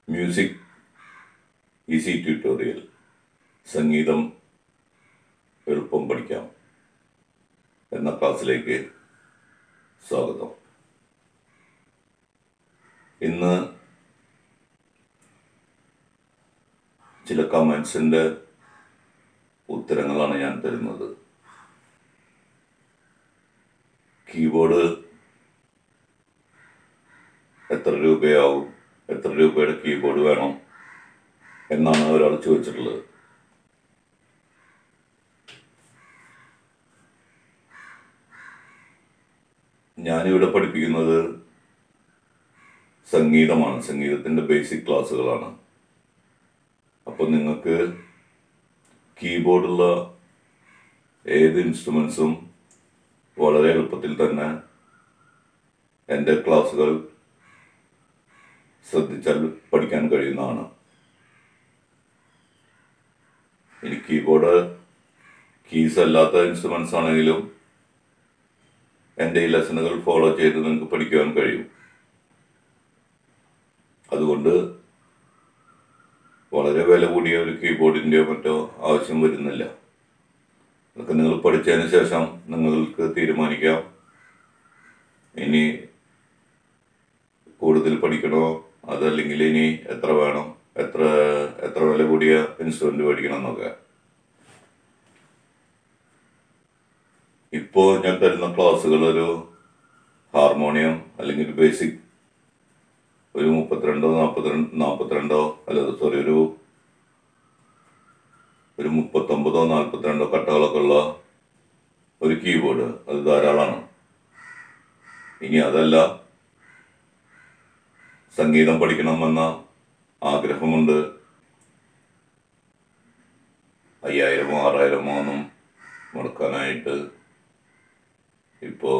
music easy tutorial സംഗീതം എളുപ്പം പഠിക്കാം എന്ന ക്ലാസ്സിലേക്ക് സ്വാഗതം ഇന്ന് ചില കമൻസിൻ്റെ ഉത്തരങ്ങളാണ് ഞാൻ തരുന്നത് കീബോർഡ് എത്ര രൂപയാവും എത്ര രൂപയുടെ കീബോർഡ് വേണം എന്നാണ് ഒരാൾ ചോദിച്ചിട്ടുള്ളത് ഞാനിവിടെ പഠിപ്പിക്കുന്നത് സംഗീതമാണ് സംഗീതത്തിൻ്റെ ബേസിക് ക്ലാസ്സുകളാണ് അപ്പോൾ നിങ്ങൾക്ക് കീബോർഡുള്ള ഏത് ഇൻസ്ട്രുമെൻസും വളരെ എളുപ്പത്തിൽ തന്നെ എൻ്റെ ക്ലാസ്സുകൾ ശ്രദ്ധിച്ചാൽ പഠിക്കാൻ കഴിയുന്നതാണ് ഇനി കീബോർഡ് കീസ് അല്ലാത്ത ഇൻസ്ട്രുമെൻസ് ആണെങ്കിലും എൻ്റെ ഈ ലെസണുകൾ ഫോളോ ചെയ്ത് നിങ്ങൾക്ക് പഠിക്കുവാൻ കഴിയും അതുകൊണ്ട് വളരെ വില കൂടിയ ഒരു കീബോർഡിൻ്റെയോ മറ്റോ ആവശ്യം വരുന്നില്ല അതൊക്കെ നിങ്ങൾ പഠിച്ചതിന് ശേഷം നിങ്ങൾക്ക് തീരുമാനിക്കാം ഇനി കൂടുതൽ പഠിക്കണോ അതല്ലെങ്കിൽ ഇനി എത്ര വേണം എത്ര എത്ര വില കൂടിയ ഇൻസ്ട്രുമെന്റ് മേടിക്കണം എന്നൊക്കെ ഇപ്പോൾ ഞാൻ തരുന്ന ക്ലാസ്സുകൾ ഒരു ഹാർമോണിയം അല്ലെങ്കിൽ ബേസിക് ഒരു മുപ്പത്തിരണ്ടോ നാൽപ്പത്തിരണ്ട് നാൽപ്പത്തിരണ്ടോ അല്ല സോറി ഒരു ഒരു മുപ്പത്തൊമ്പതോ നാൽപ്പത്തിരണ്ടോ കട്ടകളൊക്കെ ഉള്ള ഒരു കീബോർഡ് അത് ധാരാളമാണ് ഇനി അതല്ല സംഗീതം പഠിക്കണമെന്ന ആഗ്രഹമുണ്ട് അയ്യായിരമോ ആറായിരമോ ഒന്നും മുടക്കാനായിട്ട് ഇപ്പോൾ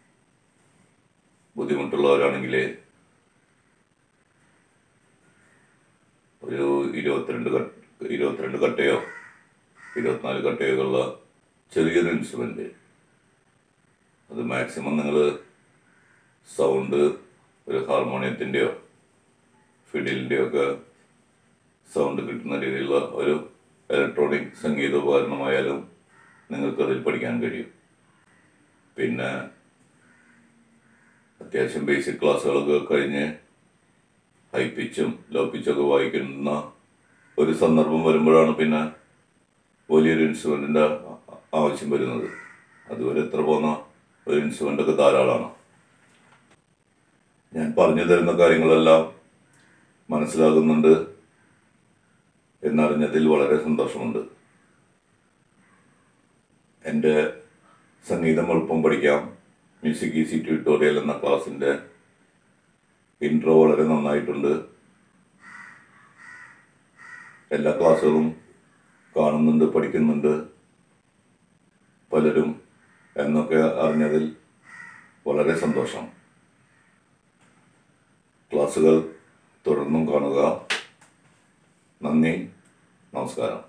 ബുദ്ധിമുട്ടുള്ളവരാണെങ്കിൽ ഒരു ഇരുപത്തിരണ്ട് കട്ട് ഇരുപത്തിരണ്ട് കട്ടയോ ഇരുപത്തിനാല് കട്ടയോ ഉള്ള ചെറിയൊരു ഇൻസ്ട്രുമെൻ്റ് അത് മാക്സിമം നിങ്ങൾ സൗണ്ട് ഒരു ഹാർമോണിയത്തിൻ്റെയോ ഫിഡിലിൻ്റെയോ ഒക്കെ സൗണ്ട് കിട്ടുന്ന രീതിയിലുള്ള ഒരു ഇലക്ട്രോണിക് സംഗീത ഉപകരണമായാലും നിങ്ങൾക്കതിൽ പഠിക്കാൻ കഴിയും പിന്നെ അത്യാവശ്യം ബേസിക് ക്ലാസ്സുകളൊക്കെ കഴിഞ്ഞ് ഹൈ പിച്ചും ലോ പിച്ചൊക്കെ വായിക്കുന്ന ഒരു സന്ദർഭം വരുമ്പോഴാണ് പിന്നെ വലിയൊരു ഇൻസ്ട്രുമെൻറ്റിൻ്റെ ആവശ്യം വരുന്നത് അതുവരെ എത്ര പോകുന്ന ഒരു ഇൻസ്ട്രുമെൻ്റൊക്കെ ധാരാളമാണ് ഞാൻ പറഞ്ഞു തരുന്ന കാര്യങ്ങളെല്ലാം മനസ്സിലാകുന്നുണ്ട് എന്നറിഞ്ഞതിൽ വളരെ സന്തോഷമുണ്ട് എൻ്റെ സംഗീതം എളുപ്പം പഠിക്കാം മ്യൂസിക് ഈസി ട്യൂട്ടോറിയൽ എന്ന ക്ലാസ്സിൻ്റെ ഇൻട്രോ വളരെ നന്നായിട്ടുണ്ട് എല്ലാ ക്ലാസ്സുകളും കാണുന്നുണ്ട് പഠിക്കുന്നുണ്ട് പലരും എന്നൊക്കെ അറിഞ്ഞതിൽ വളരെ സന്തോഷം ക്ലാസ്സുകൾ തുടർന്നും കാണുക നന്ദി നമസ്കാരം